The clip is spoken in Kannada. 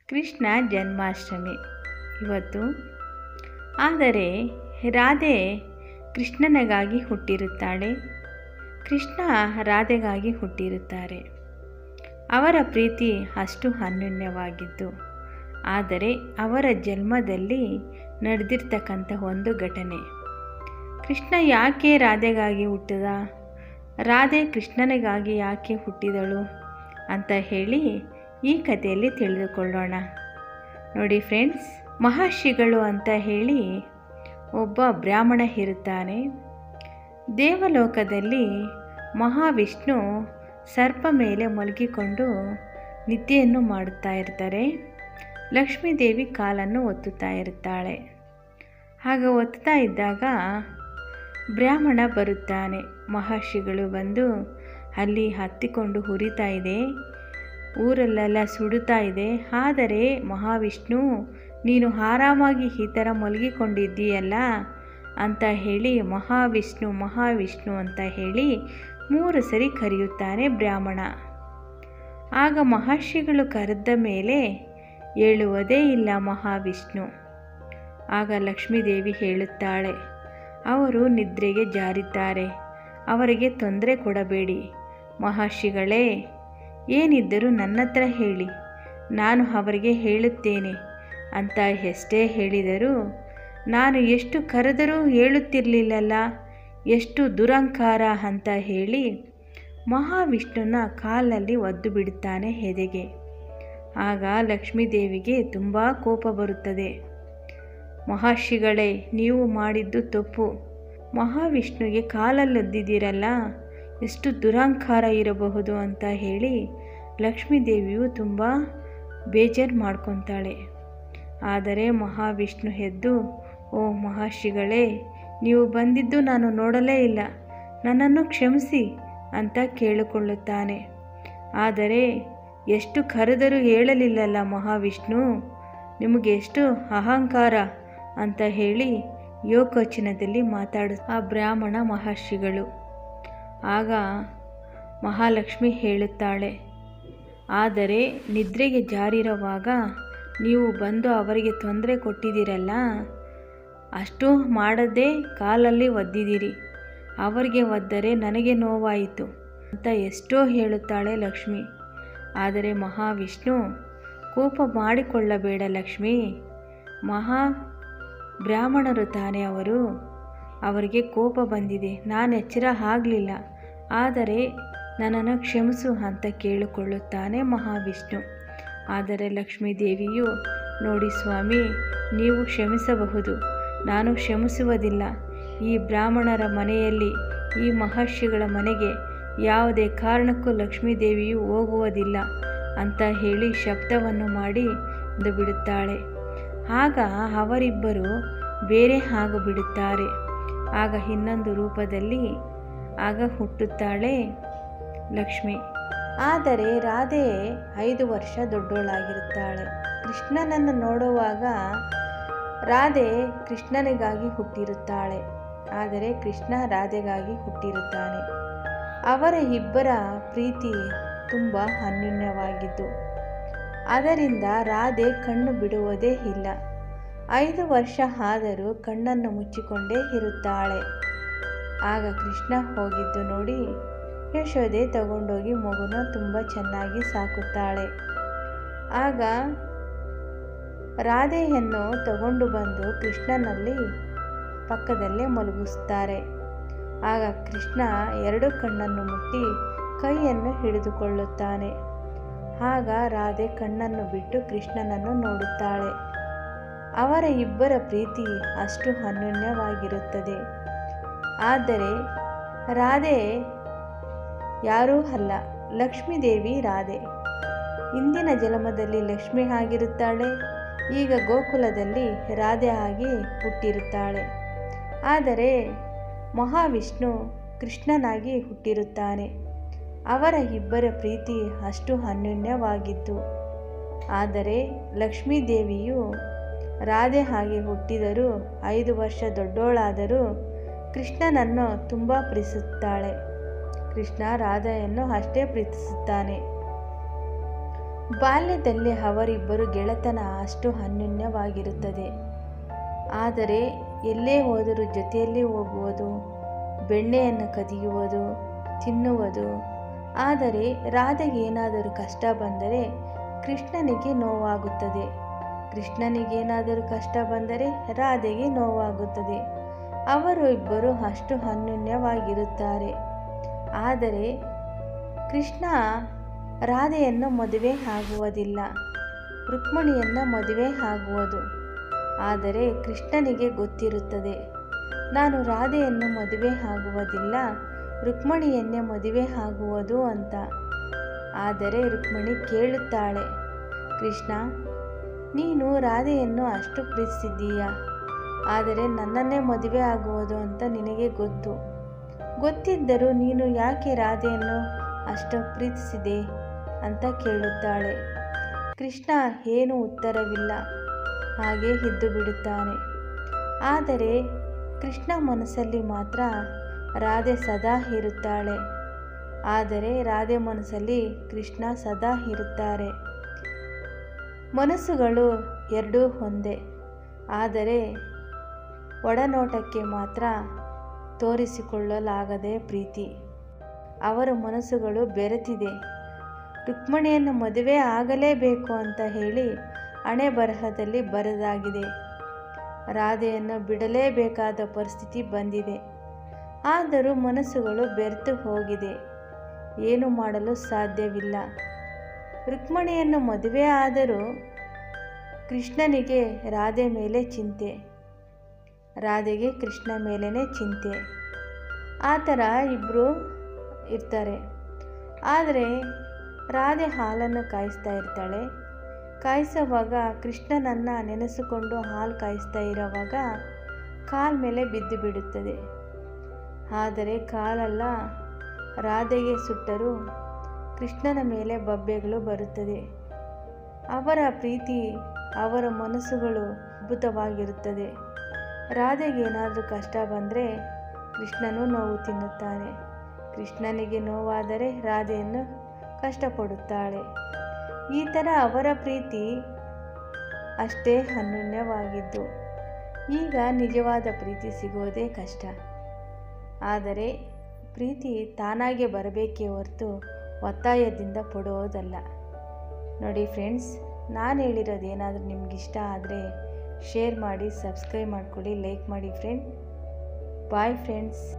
ಕೃಷ್ಣ ಜನ್ಮಾಷ್ಟಮಿ ಇವತ್ತು ಆದರೆ ರಾಧೆ ಕೃಷ್ಣನಿಗಾಗಿ ಹುಟ್ಟಿರುತ್ತಾಳೆ ಕೃಷ್ಣ ರಾಧೆಗಾಗಿ ಹುಟ್ಟಿರುತ್ತಾರೆ ಅವರ ಪ್ರೀತಿ ಅಷ್ಟು ಅನ್ಯೋನ್ಯವಾಗಿದ್ದು ಆದರೆ ಅವರ ಜನ್ಮದಲ್ಲಿ ನಡೆದಿರ್ತಕ್ಕಂಥ ಒಂದು ಘಟನೆ ಕೃಷ್ಣ ಯಾಕೆ ರಾಧೆಗಾಗಿ ಹುಟ್ಟಿದ ರಾಧೆ ಕೃಷ್ಣನಿಗಾಗಿ ಯಾಕೆ ಹುಟ್ಟಿದಳು ಅಂತ ಹೇಳಿ ಈ ಕಥೆಯಲ್ಲಿ ತಿಳಿದುಕೊಳ್ಳೋಣ ನೋಡಿ ಫ್ರೆಂಡ್ಸ್ ಮಹರ್ಷಿಗಳು ಅಂತ ಹೇಳಿ ಒಬ್ಬ ಬ್ರಾಹ್ಮಣ ಇರುತ್ತಾನೆ ದೇವಲೋಕದಲ್ಲಿ ಮಹಾವಿಷ್ಣು ಸರ್ಪ ಮೇಲೆ ಮಲಗಿಕೊಂಡು ನಿದ್ದೆಯನ್ನು ಮಾಡುತ್ತಾ ಇರ್ತಾರೆ ಲಕ್ಷ್ಮೀದೇವಿ ಕಾಲನ್ನು ಒತ್ತುತ್ತಾ ಇರುತ್ತಾಳೆ ಆಗ ಒತ್ತುತ್ತಾ ಇದ್ದಾಗ ಬ್ರಾಹ್ಮಣ ಬರುತ್ತಾನೆ ಮಹರ್ಷಿಗಳು ಬಂದು ಅಲ್ಲಿ ಹತ್ತಿಕೊಂಡು ಹುರಿತಾ ಇದೆ ಊರಲ್ಲೆಲ್ಲ ಸುಡುತ್ತಾ ಇದೆ ಆದರೆ ಮಹಾವಿಷ್ಣು ನೀನು ಆರಾಮಾಗಿ ಈ ಥರ ಮಲಗಿಕೊಂಡಿದ್ದೀಯಲ್ಲ ಅಂತ ಹೇಳಿ ಮಹಾವಿಷ್ಣು ಮಹಾವಿಷ್ಣು ಅಂತ ಹೇಳಿ ಮೂರು ಸರಿ ಕರೆಯುತ್ತಾನೆ ಬ್ರಾಹ್ಮಣ ಆಗ ಮಹರ್ಷಿಗಳು ಕರೆದ ಮೇಲೆ ಹೇಳುವುದೇ ಇಲ್ಲ ಮಹಾವಿಷ್ಣು ಆಗ ಲಕ್ಷ್ಮೀದೇವಿ ಹೇಳುತ್ತಾಳೆ ಅವರು ನಿದ್ರೆಗೆ ಜಾರಿದ್ದಾರೆ ಅವರಿಗೆ ತೊಂದರೆ ಕೊಡಬೇಡಿ ಮಹರ್ಷಿಗಳೇ ಏನಿದ್ದರೂ ನನ್ನ ಹತ್ರ ಹೇಳಿ ನಾನು ಅವರಿಗೆ ಹೇಳುತ್ತೇನೆ ಅಂತ ಎಷ್ಟೇ ಹೇಳಿದರೂ ನಾನು ಎಷ್ಟು ಕರೆದರೂ ಹೇಳುತ್ತಿರಲಿಲ್ಲಲ್ಲ ಎಷ್ಟು ದುರಂಕಾರ ಅಂತ ಹೇಳಿ ಮಹಾವಿಷ್ಣುನ ಕಾಲಲ್ಲಿ ಒದ್ದು ಬಿಡುತ್ತಾನೆ ಎದೆಗೆ ಆಗ ಲಕ್ಷ್ಮೀದೇವಿಗೆ ತುಂಬ ಕೋಪ ಬರುತ್ತದೆ ಮಹರ್ಷಿಗಳೇ ನೀವು ಮಾಡಿದ್ದು ತಪ್ಪು ಮಹಾವಿಷ್ಣುಗೆ ಕಾಲಲ್ಲೊದ್ದಿದ್ದೀರಲ್ಲ ಎಷ್ಟು ದುರಂಕಾರ ಇರಬಹುದು ಅಂತ ಹೇಳಿ ಲಕ್ಷ್ಮೀದೇವಿಯು ತುಂಬ ಬೇಜಾರು ಮಾಡ್ಕೊತಾಳೆ ಆದರೆ ಮಹಾವಿಷ್ಣು ಎದ್ದು ಓ ಮಹರ್ಷಿಗಳೇ ನೀವು ಬಂದಿದ್ದು ನಾನು ನೋಡಲೇ ಇಲ್ಲ ನನ್ನನ್ನು ಕ್ಷಮಿಸಿ ಅಂತ ಕೇಳಿಕೊಳ್ಳುತ್ತಾನೆ ಆದರೆ ಎಷ್ಟು ಕರೆದರೂ ಹೇಳಲಿಲ್ಲಲ್ಲ ಮಹಾವಿಷ್ಣು ನಿಮಗೆ ಎಷ್ಟು ಅಹಂಕಾರ ಅಂತ ಹೇಳಿ ಯೋಗವಚನದಲ್ಲಿ ಮಾತಾಡು ಆ ಬ್ರಾಹ್ಮಣ ಮಹರ್ಷಿಗಳು ಆಗ ಮಹಾಲಕ್ಷ್ಮಿ ಹೇಳುತ್ತಾಳೆ ಆದರೆ ನಿದ್ರೆಗೆ ಜಾರಿರುವಾಗ ನೀವು ಬಂದು ಅವರಿಗೆ ತೊಂದರೆ ಕೊಟ್ಟಿದ್ದೀರಲ್ಲ ಅಷ್ಟು ಮಾಡದೆ ಕಾಲಲ್ಲಿ ಒದ್ದಿದ್ದೀರಿ ಅವರಿಗೆ ಒದ್ದರೆ ನನಗೆ ನೋವಾಯಿತು ಅಂತ ಎಷ್ಟೋ ಹೇಳುತ್ತಾಳೆ ಲಕ್ಷ್ಮಿ ಆದರೆ ಮಹಾವಿಷ್ಣು ಕೋಪ ಮಾಡಿಕೊಳ್ಳಬೇಡ ಲಕ್ಷ್ಮಿ ಮಹಾ ಬ್ರಾಹ್ಮಣರು ತಾನೇ ಅವರು ಅವರಿಗೆ ಕೋಪ ಬಂದಿದೆ ನಾನು ಎಚ್ಚರ ಆಗಲಿಲ್ಲ ಆದರೆ ನನ್ನನ್ನು ಕ್ಷಮಿಸು ಅಂತ ಕೇಳಿಕೊಳ್ಳುತ್ತಾನೆ ಮಹಾವಿಷ್ಣು ಆದರೆ ಲಕ್ಷ್ಮೀ ದೇವಿಯು ನೋಡಿ ಸ್ವಾಮಿ ನೀವು ಕ್ಷಮಿಸಬಹುದು ನಾನು ಕ್ಷಮಿಸುವುದಿಲ್ಲ ಈ ಬ್ರಾಹ್ಮಣರ ಮನೆಯಲ್ಲಿ ಈ ಮಹರ್ಷಿಗಳ ಮನೆಗೆ ಯಾವುದೇ ಕಾರಣಕ್ಕೂ ಲಕ್ಷ್ಮೀ ದೇವಿಯು ಹೋಗುವುದಿಲ್ಲ ಅಂತ ಹೇಳಿ ಶಬ್ದವನ್ನು ಮಾಡಿ ಬಿಡುತ್ತಾಳೆ ಆಗ ಅವರಿಬ್ಬರು ಬೇರೆ ಆಗಿಬಿಡುತ್ತಾರೆ ಆಗ ಇನ್ನೊಂದು ರೂಪದಲ್ಲಿ ಆಗ ಹುಟ್ಟುತ್ತಾಳೆ ಲಕ್ಷ್ಮಿ ಆದರೆ ರಾಧೆ ಐದು ವರ್ಷ ದೊಡ್ಡೋಳಾಗಿರುತ್ತಾಳೆ ಕೃಷ್ಣನನ್ನು ನೋಡುವಾಗ ರಾಧೆ ಕೃಷ್ಣನಿಗಾಗಿ ಹುಟ್ಟಿರುತ್ತಾಳೆ ಆದರೆ ಕೃಷ್ಣ ರಾಧೆಗಾಗಿ ಹುಟ್ಟಿರುತ್ತಾನೆ ಅವರ ಇಬ್ಬರ ಪ್ರೀತಿ ತುಂಬ ಅನ್ಯೂನ್ಯವಾಗಿದ್ದು ಅದರಿಂದ ರಾಧೆ ಕಣ್ಣು ಬಿಡುವುದೇ ಇಲ್ಲ ಐದು ವರ್ಷ ಆದರೂ ಕಣ್ಣನ್ನು ಮುಚ್ಚಿಕೊಂಡೇ ಇರುತ್ತಾಳೆ ಆಗ ಕೃಷ್ಣ ಹೋಗಿದ್ದು ನೋಡಿ ಯಶೋದೆ ತಗೊಂಡೋಗಿ ಮಗುನ ತುಂಬ ಚೆನ್ನಾಗಿ ಸಾಕುತ್ತಾಳೆ ಆಗ ರಾಧೆಯನ್ನು ತಗೊಂಡು ಬಂದು ಕೃಷ್ಣನಲ್ಲಿ ಪಕ್ಕದಲ್ಲೇ ಮಲಗಿಸ್ತಾರೆ ಆಗ ಕೃಷ್ಣ ಎರಡು ಕಣ್ಣನ್ನು ಮುಟ್ಟಿ ಕೈಯನ್ನು ಹಿಡಿದುಕೊಳ್ಳುತ್ತಾನೆ ಆಗ ರಾಧೆ ಕಣ್ಣನ್ನು ಬಿಟ್ಟು ಕೃಷ್ಣನನ್ನು ನೋಡುತ್ತಾಳೆ ಅವರ ಇಬ್ಬರ ಪ್ರೀತಿ ಅಷ್ಟು ಅನ್ಯೋನ್ಯವಾಗಿರುತ್ತದೆ ಆದರೆ ರಾಧೆ ಯಾರೂ ಅಲ್ಲ ಲಕ್ಷ್ಮೀದೇವಿ ರಾಧೆ ಇಂದಿನ ಜನ್ಮದಲ್ಲಿ ಲಕ್ಷ್ಮಿ ಆಗಿರುತ್ತಾಳೆ ಈಗ ಗೋಕುಲದಲ್ಲಿ ರಾಧೆ ಆಗಿ ಹುಟ್ಟಿರುತ್ತಾಳೆ ಆದರೆ ಮಹಾವಿಷ್ಣು ಕೃಷ್ಣನಾಗಿ ಹುಟ್ಟಿರುತ್ತಾನೆ ಅವರ ಇಬ್ಬರ ಪ್ರೀತಿ ಅಷ್ಟು ಅನ್ಯೋನ್ಯವಾಗಿತ್ತು ಆದರೆ ಲಕ್ಷ್ಮೀದೇವಿಯು ರಾಧೆ ಹಾಗೆ ಹುಟ್ಟಿದರೂ ಐದು ವರ್ಷ ದೊಡ್ಡೋಳಾದರೂ ಕೃಷ್ಣನನ್ನು ತುಂಬ ಪ್ರೀತಿಸುತ್ತಾಳೆ ಕೃಷ್ಣ ರಾಧೆಯನ್ನು ಅಷ್ಟೇ ಪ್ರೀತಿಸುತ್ತಾನೆ ಬಾಲ್ಯದಲ್ಲಿ ಅವರಿಬ್ಬರು ಗೆಳೆತನ ಅಷ್ಟು ಅನ್ಯೋನ್ಯವಾಗಿರುತ್ತದೆ ಆದರೆ ಎಲ್ಲೇ ಹೋದರೂ ಜೊತೆಯಲ್ಲಿ ಹೋಗುವುದು ಬೆಣ್ಣೆಯನ್ನು ಕದಿಯುವುದು ತಿನ್ನುವುದು ಆದರೆ ರಾಧೆಗೆ ಏನಾದರೂ ಕಷ್ಟ ಬಂದರೆ ಕೃಷ್ಣನಿಗೆ ನೋವಾಗುತ್ತದೆ ಕೃಷ್ಣನಿಗೇನಾದರೂ ಕಷ್ಟ ಬಂದರೆ ರಾಧೆಗೆ ನೋವಾಗುತ್ತದೆ ಅವರು ಇಬ್ಬರು ಅಷ್ಟು ಅನ್ಯೋನ್ಯವಾಗಿರುತ್ತಾರೆ ಆದರೆ ಕೃಷ್ಣ ರಾಧೆಯನ್ನು ಮದುವೆ ಆಗುವುದಿಲ್ಲ ರುಕ್ಮಿಣಿಯನ್ನು ಮದುವೆ ಆಗುವುದು ಆದರೆ ಕೃಷ್ಣನಿಗೆ ಗೊತ್ತಿರುತ್ತದೆ ನಾನು ರಾಧೆಯನ್ನು ಮದುವೆ ಆಗುವುದಿಲ್ಲ ರುಕ್ಮಿಣಿಯನ್ನೇ ಮದುವೆ ಆಗುವುದು ಅಂತ ಆದರೆ ರುಕ್ಮಿಣಿ ಕೇಳುತ್ತಾಳೆ ಕೃಷ್ಣ ನೀನು ರಾಧೆಯನ್ನು ಅಷ್ಟು ಪ್ರೀತಿಸಿದ್ದೀಯಾ ಆದರೆ ನನ್ನನ್ನೇ ಮದುವೆ ಆಗುವುದು ಅಂತ ನಿನಗೆ ಗೊತ್ತು ಗೊತ್ತಿದ್ದರೂ ನೀನು ಯಾಕೆ ರಾಧೆಯನ್ನು ಅಷ್ಟು ಪ್ರೀತಿಸಿದೆ ಅಂತ ಕೇಳುತ್ತಾಳೆ ಕೃಷ್ಣ ಏನೂ ಉತ್ತರವಿಲ್ಲ ಹಾಗೆ ಇದ್ದು ಬಿಡುತ್ತಾನೆ ಆದರೆ ಕೃಷ್ಣ ಮನಸ್ಸಲ್ಲಿ ಮಾತ್ರ ರಾಧೆ ಸದಾ ಇರುತ್ತಾಳೆ ಆದರೆ ರಾಧೆ ಮನಸ್ಸಲ್ಲಿ ಕೃಷ್ಣ ಸದಾ ಇರುತ್ತಾರೆ ಮನಸ್ಸುಗಳು ಎರಡೂ ಒಂದೇ ಆದರೆ ಒಡನೋಟಕ್ಕೆ ಮಾತ್ರ ತೋರಿಸಿಕೊಳ್ಳಲಾಗದೆ ಪ್ರೀತಿ ಅವರ ಮನಸ್ಸುಗಳು ಬೆರೆತಿದೆ ರುಕ್ಮಿಣಿಯನ್ನು ಮದುವೆ ಆಗಲೇಬೇಕು ಅಂತ ಹೇಳಿ ಹಣೆ ಬರಹದಲ್ಲಿ ಬರೆದಾಗಿದೆ ರಾಧೆಯನ್ನು ಬಿಡಲೇಬೇಕಾದ ಪರಿಸ್ಥಿತಿ ಬಂದಿದೆ ಆದರೂ ಮನಸ್ಸುಗಳು ಬೆರೆತು ಹೋಗಿದೆ ಏನು ಮಾಡಲು ಸಾಧ್ಯವಿಲ್ಲ ರುಕ್ಮಿಣಿಯನ್ನು ಮದುವೆ ಆದರೂ ಕೃಷ್ಣನಿಗೆ ರಾಧೆ ಮೇಲೆ ಚಿಂತೆ ರಾಧೆಗೆ ಕೃಷ್ಣ ಮೇಲೇ ಚಿಂತೆ ಆ ಥರ ಇಬ್ಬರು ಇರ್ತಾರೆ ಆದರೆ ರಾಧೆ ಹಾಲನ್ನು ಕಾಯಿಸ್ತಾ ಇರ್ತಾಳೆ ಕಾಯಿಸುವಾಗ ಕೃಷ್ಣನನ್ನು ನೆನೆಸಿಕೊಂಡು ಹಾಲು ಕಾಯಿಸ್ತಾ ಇರೋವಾಗ ಕಾಲ ಮೇಲೆ ಬಿದ್ದು ಬಿಡುತ್ತದೆ ಆದರೆ ಕಾಲಲ್ಲ ರಾಧೆಗೆ ಸುಟ್ಟರೂ ಕೃಷ್ಣನ ಮೇಲೆ ಬಬ್ಬೆಗಳು ಬರುತ್ತದೆ ಅವರ ಪ್ರೀತಿ ಅವರ ಮನಸ್ಸುಗಳು ಅದ್ಭುತವಾಗಿರುತ್ತದೆ ರಾಧೆಗೆ ಏನಾದರೂ ಕಷ್ಟ ಬಂದರೆ ಕೃಷ್ಣನೂ ನೋವು ತಿನ್ನುತ್ತಾನೆ ಕೃಷ್ಣನಿಗೆ ನೋವಾದರೆ ರಾಧೆಯನ್ನು ಕಷ್ಟಪಡುತ್ತಾಳೆ ಈ ಥರ ಅವರ ಪ್ರೀತಿ ಅಷ್ಟೇ ಅನ್ಯೋನ್ಯವಾಗಿದ್ದು ಈಗ ನಿಜವಾದ ಪ್ರೀತಿ ಸಿಗೋದೇ ಕಷ್ಟ ಆದರೆ ಪ್ರೀತಿ ತಾನಾಗೆ ಬರಬೇಕೇ ಹೊರತು ಒತ್ತಾಯದಿಂದ ಪಡುವುದಲ್ಲ ನೋಡಿ ಫ್ರೆಂಡ್ಸ್ ನಾನು ಹೇಳಿರೋದು ಏನಾದರೂ ನಿಮ್ಗೆ ಇಷ್ಟ ಆದರೆ ಶೇರ್ ಮಾಡಿ ಸಬ್ಸ್ಕ್ರೈಬ್ ಮಾಡ್ಕೊಳ್ಳಿ ಲೈಕ್ ಮಾಡಿ ಫ್ರೆಂಡ್ ಬಾಯ್ ಫ್ರೆಂಡ್ಸ್